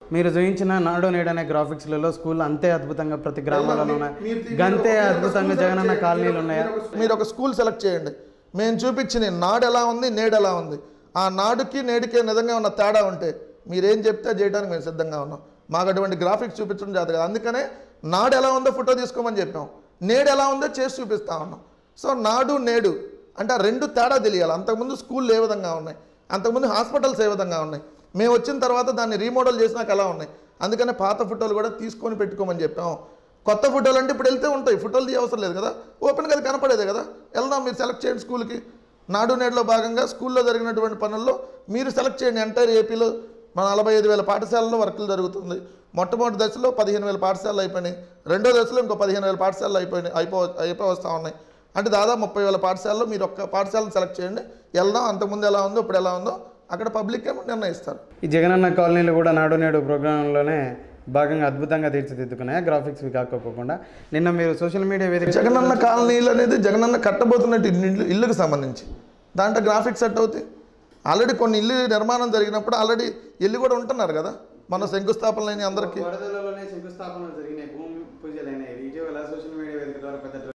మీరు చూపించిన నాడు నేడు అనే గ్రాఫిక్స్లలో స్కూల్ అంతే అద్భుతంగా ప్రతి గ్రామాలలో ఉన్నాయి మీరు- మీరు- గంతే మీరు ఒక అద్భుతంగా స్కూల్ జగనన్న సెలెక్ట్ కాలనీలు చేయండి. ఉన్నాయా మీరు ఒక- మీరు ఒక స్కూల్ సెలెక్ట్ చేయండి మేము చూపించిన నాడు ఎలా ఉంది నేడు ఎలా ఉంది ఆ నాడుకి నేడుకి నిజంగా ఉన్న తేడా ఉంటే మీరేం చెప్తే అది చేయడానికి మేము సిద్ధంగా ఉన్నాం మాకు అటువంటి గ్రాఫిక్స్ చూపించడం చేత కదా అందుకనే నాడు ఎలా ఉందో ఫోటో తీసుకోమని చెప్పాం నేడు ఎలా ఉందో చేసి చూపిస్తా ఉన్నాం సో నాడు నేడు అంటే ఆ రెండు తేడా తెలియాలి అంతకుముందు స్కూళ్ళు ఏ విధంగా ఉన్నాయి అంతకుముందు హాస్పిటల్స్ ఏ విధంగా ఉన్నాయి మేము వచ్చిన తర్వాత దాన్ని రీమోడల్ చేసినాక ఎలా ఉన్నాయి అందుకనే పాత ఫోటోలు కూడా తీసుకొని పెట్టుకోమని చెప్పాం కొత్త ఫోటోలు అంటే ఇప్పుడు వెళ్తే ఉంటాయి ఫోటోలు తీయ అవసరం లేదు కదా ఓపెన్గా అది కనపడేదే కదా వెళ్దాం మీరు సెలెక్ట్ చేయండి స్కూల్కి నాడు నేడులో భాగంగా స్కూల్లో జరిగినటువంటి పనుల్లో మీరు సెలెక్ట్ చేయండి ఎంటైర్ ఏపీలో మన నలభై ఐదు వేల పాఠశాలలో వర్కులు జరుగుతుంది మొట్టమొదటి దశలో పదిహేను వేల పాఠశాలలు అయిపోయినాయి రెండో దశలో ఇంకో పదిహేను వేల పాఠశాలలు అయిపోయినాయి అయిపో అయిపో వస్తూ ఉన్నాయి అంటే దాదాపు ముప్పై వేల పాఠశాలలో మీరు ఒక్క పాఠశాలను సెలెక్ట్ చేయండి వెళ్దాం అంతకుముందు ఎలా ఉందో ఇప్పుడు ఎలా ఉందో అక్కడ పబ్లిక్ ఏమో నిర్ణయిస్తారు ఈ జగనన్న కాలనీలు కూడా నాడు నేడు ప్రోగ్రాంలోనే భాగంగా అద్భుతంగా తీర్చిదిద్దుకున్నాయి గ్రాఫిక్స్ కాకపోకుండా నిన్న మీరు సోషల్ మీడియా వేదిక జగనన్న కాలనీలు అనేది జగనన్న కట్టబోతున్నట్టు ఇల్లు ఇల్లుకు సంబంధించి దాంట్లో గ్రాఫిక్స్ సెట్ అవుతాయి ఆల్రెడీ కొన్ని ఇల్లు నిర్మాణం జరిగినప్పుడు ఆల్రెడీ ఇల్లు కూడా ఉంటున్నారు కదా మన శంకుస్థాపనలు అయినాయి అందరికీ వరదలలోనే శంకుస్థాపనలు జరిగినాయి భూమి పూజలు అయినాయి ఇటీవల సోషల్ మీడియా వేదిక ద్వారా పెద్ద